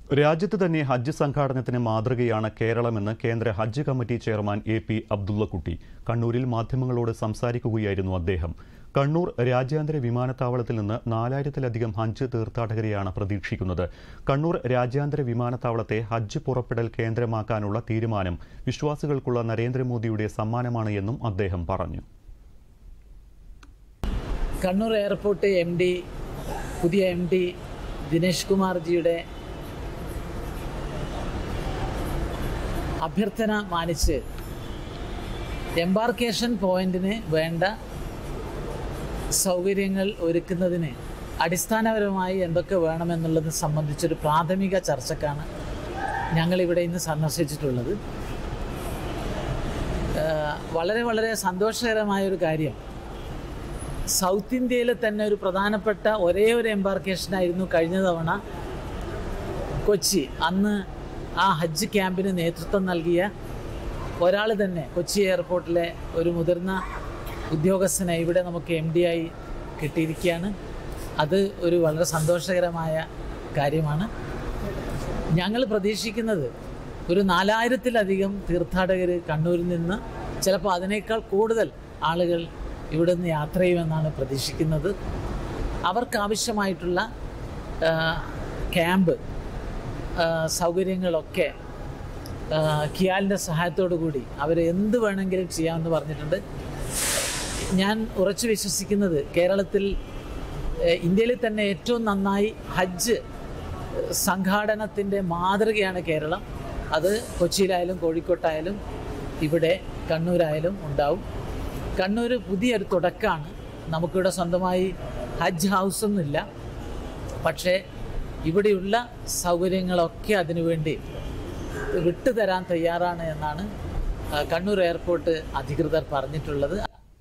രാജ്യത്ത് തന്നെ ഹജ്ജ് സംഘാടനത്തിന് മാതൃകയാണ് കേരളമെന്ന് കേന്ദ്ര Hajj committee chairman A P Abdullakutty കണ്ണൂരിൽ മാധ്യമങ്ങളോട് സംസാരിക്കുകയായിരുന്നു അദ്ദേഹം കണ്ണൂർ രാജ്യാന്തര വിമാനത്താവളത്തിൽ നിന്ന് നാലായിരത്തിലധികം ഹജ്ജ് തീർത്ഥാടകരെയാണ് പ്രതീക്ഷിക്കുന്നത് കണ്ണൂർ രാജ്യാന്തര വിമാനത്താവളത്തെ ഹജ്ജ് പുറപ്പെടൽ കേന്ദ്രമാക്കാനുള്ള തീരുമാനം വിശ്വാസികൾക്കുള്ള നരേന്ദ്രമോദിയുടെ സമ്മാനമാണ് എന്നും അദ്ദേഹം പറഞ്ഞു കണ്ണൂർ എയർപോർട്ട് എം ഡി പുതിയ എം ഡി ദിനേഷ് കുമാർജിയുടെ അഭ്യർത്ഥന മാനിച്ച് എംബാർക്കേഷൻ പോയിന്റിന് വേണ്ട സൗകര്യങ്ങൾ ഒരുക്കുന്നതിന് അടിസ്ഥാനപരമായി എന്തൊക്കെ വേണമെന്നുള്ളത് സംബന്ധിച്ചൊരു പ്രാഥമിക ചർച്ചക്കാണ് ഞങ്ങളിവിടെ ഇന്ന് സന്ദർശിച്ചിട്ടുള്ളത് ഏഹ് വളരെ വളരെ സന്തോഷകരമായൊരു കാര്യം സൗത്ത് ഇന്ത്യയിലെ തന്നെ ഒരു പ്രധാനപ്പെട്ട ഒരേ ഒരു എംബാർക്കേഷനായിരുന്നു കഴിഞ്ഞ തവണ കൊച്ചി അന്ന് ആ ഹജ്ജ് ക്യാമ്പിന് നേതൃത്വം നൽകിയ ഒരാൾ തന്നെ കൊച്ചി എയർപോർട്ടിലെ ഒരു മുതിർന്ന ഉദ്യോഗസ്ഥനെ ഇവിടെ നമുക്ക് എം ഡി ആയി കിട്ടിയിരിക്കുകയാണ് അത് ഒരു വളരെ സന്തോഷകരമായ കാര്യമാണ് ഞങ്ങൾ പ്രതീക്ഷിക്കുന്നത് ഒരു നാലായിരത്തിലധികം തീർത്ഥാടകർ കണ്ണൂരിൽ നിന്ന് ചിലപ്പോൾ അതിനേക്കാൾ കൂടുതൽ ആളുകൾ ഇവിടെ നിന്ന് യാത്ര ചെയ്യുമെന്നാണ് പ്രതീക്ഷിക്കുന്നത് അവർക്കാവശ്യമായിട്ടുള്ള ആ, ക്യാമ്പ് ആ, സൗകര്യങ്ങളൊക്കെ ആ, കിയാലിൻ്റെ സഹായത്തോടു കൂടി അവർ എന്ത് വേണമെങ്കിലും ചെയ്യാമെന്ന് പറഞ്ഞിട്ടുണ്ട് ഞാൻ ഉറച്ചു വിശ്വസിക്കുന്നത് കേരളത്തിൽ ഏഹ്, ഇന്ത്യയിൽ തന്നെ ഏറ്റവും നന്നായി ഹജ്ജ് സംഘാടനത്തിൻ്റെ മാതൃകയാണ് കേരളം അത് കൊച്ചിയിലായാലും കോഴിക്കോട്ടായാലും ഇവിടെ കണ്ണൂരായാലും ഉണ്ടാവും കണ്ണൂർ പുതിയൊരു തുടക്കമാണ് നമുക്കിവിടെ സ്വന്തമായി ഹജ്ജ് ഹൗസൊന്നുമില്ല പക്ഷേ ഇവിടെയുള്ള സൗകര്യങ്ങളൊക്കെ അതിനുവേണ്ടി വിട്ടുതരാൻ തയ്യാറാണ് എന്നാണ് ആ, കണ്ണൂർ എയർപോർട്ട് അധികൃതർ പറഞ്ഞിട്ടുള്ളത്